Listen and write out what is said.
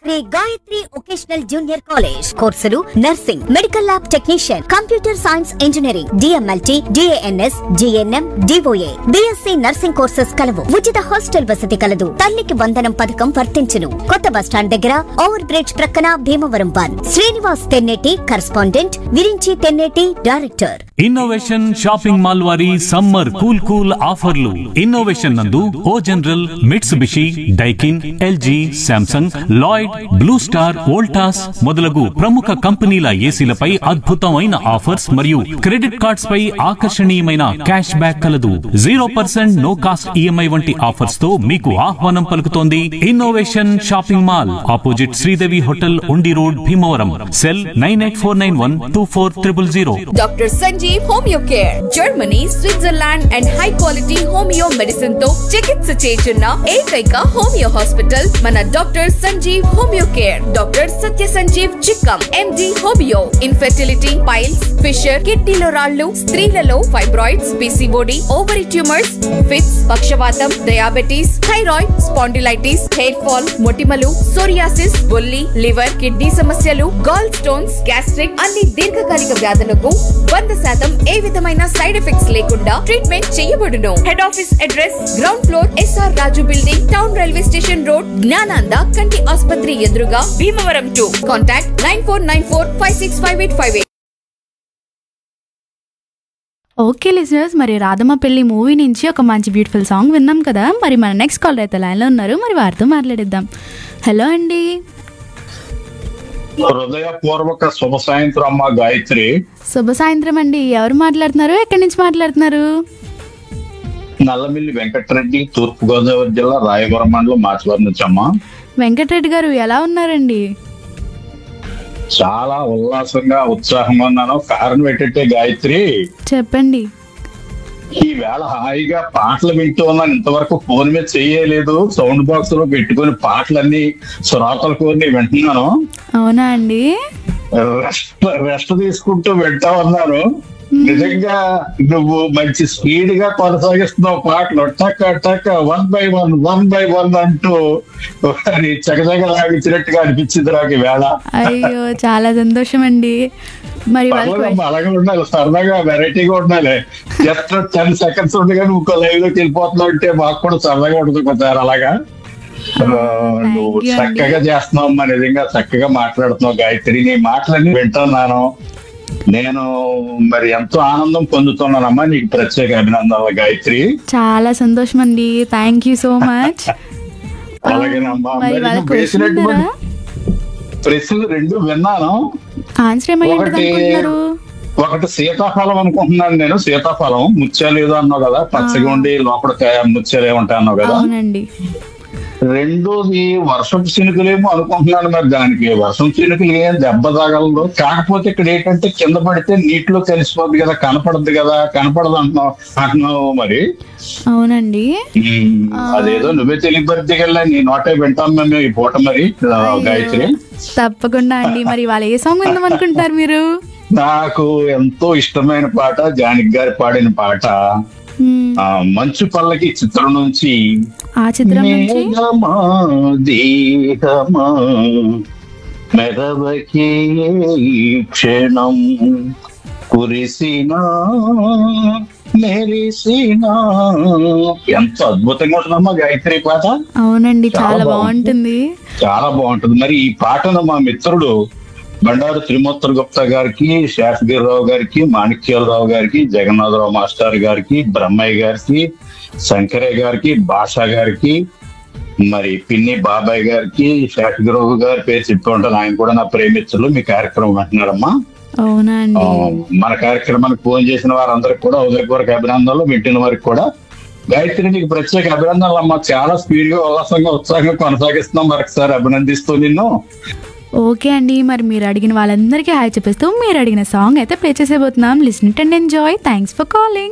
Shri Gayatri vocational junior college కోర్సులు nursing medical lab technician computer science engineering DMLT DNS GNM DOA BSc nursing courses కలవు ఉచిత hostel వసతి కలదు తల్లికి వందనం పథకం వర్తించును కొత్త బస్టాండ్ దగ్గర ఓవర్ బ్రిడ్జ్ ప్రక్కన Bhimavaram one Srinivas Tenneti correspondent Virinchi Tenneti director innovation shopping mall వారి సమ్మర్ కూల్ కూల్ ఆఫర్లు ఇన్నోవేషన్ నందు O General Mitsubishi Daikin LG Samsung Lloyd Blue Star Voltas మొదలగు ప్రముఖ కంపెనీల ఏసీలపై అద్భుతమైన ఆఫర్స్ మరియు క్రెడిట్ కార్డ్స్ పై ఆకర్షణీయమైన క్యాష్ బ్యాక్ కలదు zero percent no cost EMI వంటి ఆఫర్స్ తో మీకు ఆహ్వానం పలుకుతోంది innovation shopping mall opposite Sridevi hotel Undi road Bhimavaram cell nine eight four nine one two four triple zero doctor Sanjeev homeo care Germany Switzerland and high quality homeo medicine తో చికిత్స చేయుచున్న ఏకైక homeo hospital మన doctor Sanjeev homeo care doctor Satya Sanjeev Chikkam MD homeo infertility piles fissure కిడ్నీలో రాళ్లు స్త్రీలలో fibroids PCOD ovary tumours fits పక్షవాతం diabetes thyroid spondylitis hair fall మొటిమలు సోరియాసిస్ బొల్లి లివర్ కిడ్నీ సమస్యలు గాల్ స్టోన్స్ గ్యాస్ట్రిక్ అన్ని దీర్ఘకాలిక వ్యాధులకు వంద శాతం ఏ విధమైన సైడ్ ఎఫెక్ట్స్ లేకుండా ట్రీట్మెంట్ చేయబడును head office address ground floor SR Raju building town railway station road Gnananda కంటి ఆసుపత్రి ఎదురుగా Bhimavaram to contact nine four nine four five six five eight five eight okay listeners మరి రాధమ్మ పెళ్లి మూవీ నుంచి ఒక మంచి బ్యూటిఫుల్ సాంగ్ విన్నాం కదా మరి మన నెక్స్ట్ కాల్ అయితే లైన్లో ఉన్నారు మరి వారితో మాట్లాడిద్దాం హలో అండి హృదయపూర్వక శుభ సాయంత్రం అమ్మ గాయత్రి శుభ సాయంత్రం అండి ఎవరు మాట్లాడుతున్నారు ఎక్కడి నుంచి మాట్లాడుతున్నారు నల్లమిల్లి వెంకటరెడ్డి తూర్పు గోదావరి జిల్లా రాయవరం మండలం మాచవరం నుంచి అమ్మ వెంకటరెడ్డి గారు ఎలా ఉన్నారండి చాలా ఉల్లాసంగా ఉత్సాహంగా ఉన్నాను కారణం ఏంటంటే గాయత్రి చెప్పండి ఈ వేళ హాయిగా పాటలు వింటూ ఉన్నాను ఇంతవరకు ఫోన్ మీద చెయ్యలేదు సౌండ్ బాక్స్ లో పెట్టుకుని పాటలన్నీ శ్రోతల కోరిని వింటున్నాను అవునా అండి రెస్ట్ రెస్ట్ తీసుకుంటూ వింటా ఉన్నాను నిజంగా నువ్వు మంచి స్పీడ్ గా కొనసాగిస్తున్నావు పాటలు టక్ టక్ one by one one by one అంటూ అది చకచక లాగించినట్టుగా అనిపించింది నాకు ఈ వేళ అయ్యో చాలా సంతోషం అండి మరి వాళ్ళ పర్లేదమ్మా, అలాగే ఉండాలి సరదాగా వెరైటీగా ఉండాలి జస్ట్ టెన్ సెకండ్స్ ఉండగా నువ్వు ఇంకో లైవ్ లోకి వెళ్ళిపోతున్నావు అంటే మాకు కూడా సరదాగా ఉంటుంది కొంచెం అలాగా ఆ, నువ్వు Thank you అండి. చక్కగా చేస్తున్నావు అమ్మా నిజంగా చక్కగా మాట్లాడుతున్నావు గాయత్రి నీ మాటలన్నీ వింటున్నాను నేను మరి ఎంతో ఆనందం పొందుతున్నానమ్మా నీకు ప్రత్యేక అభినందనలు గాయత్రి చాలా సంతోషం అండి థ్యాంక్ యూ సో మచ్ అలాగేనమ్మా మరి మరి వాళ్ళ నువ్వు క్వశ్చన్ వేసినటువంటి ప్రశ్నలు రెండు విన్నాను ఆన్సర్ ఏమై ఉంటుంది ఒకటి అనుకుంటున్నారు ఒకటి సీతాఫలం అనుకుంటున్నాను నేను సీతాఫలం ముత్యాలు ఏదో అన్నావు కదా పచ్చగా ఉండి లోపల కాయ ముత్యాలు ఏముంటాయి అన్నావు కదా అవునండి రెండోది వర్షపు చినుకులేమో అనుకుంటున్నాను మరి దానికి వర్షం చినుకులు ఏం దెబ్బ తగలదు కాకపోతే ఇక్కడ ఏంటంటే కింద పడితే నీటిలో కలిసిపోద్ది కదా కనపడద్దు కదా కనపడదు అంటున్నావు అంటున్నావు మరి అవునండి ఉమ్, అదేదో నువ్వే తెలియపరితే కదా నీ నోటే వింటాం మేము ఈ పూట మరి ఆ, గాయత్రి తప్పకుండా అండి మరి వాళ్ళ ఏ సాంగ్ విందాం అనుకుంటున్నారు మీరు నాకు ఎంతో ఇష్టమైన పాట జానకి గారి పాడిన పాట మ్మ్. ఆ మంచు పల్లకి చిత్రం నుంచి ఆ చిత్రం నుంచి మేఘమా దేహమా మెరవకే ఈ క్షణం కురిసినా మెరిసినా ఎంత అద్భుతంగా ఉంటుందమ్మా గాయత్రి పాట అవునండి చాలా చాలా బాగుంది. బాగుంటుంది చాలా బాగుంటుంది మరి ఈ పాటను మా మిత్రుడు బండారు త్రిమూర్తుల గుప్తా గారికి శేషగిరిరావు గారికి మాణిక్యాలరావు గారికి జగన్నాథరావు మాస్టర్ గారికి బ్రహ్మయ్య గారికి శంకరయ్య గారికి భాషా గారికి మరి పిన్ని బాబాయ్ గారికి శేషగిరిరావు గారి పేరు చెప్తూ ఉంటాను ఆయన కూడా నా ప్రేమిత్రులు మీ కార్యక్రమం అంటున్నారమ్మా అవునా ఆ, అండి మన కార్యక్రమానికి ఫోన్ చేసిన వారందరికి కూడా ఉదయపూర్వక అభినందనలు వింటున్న వారికి కూడా గాయత్రి నీకు ప్రత్యేక అభినందనలు అమ్మా చాలా స్పీడ్ గా ఉల్లాసంగా ఉత్సాహంగా కొనసాగిస్తున్నాం మరొకసారి అభినందిస్తూ నిన్ను ఓకే అండి మరి మీరు అడిగిన వాళ్ళందరికీ హాయ్ చెప్పేస్తూ మీరు అడిగిన సాంగ్ అయితే ప్లే చేసేబోతున్నాం listen and enjoy thanks for calling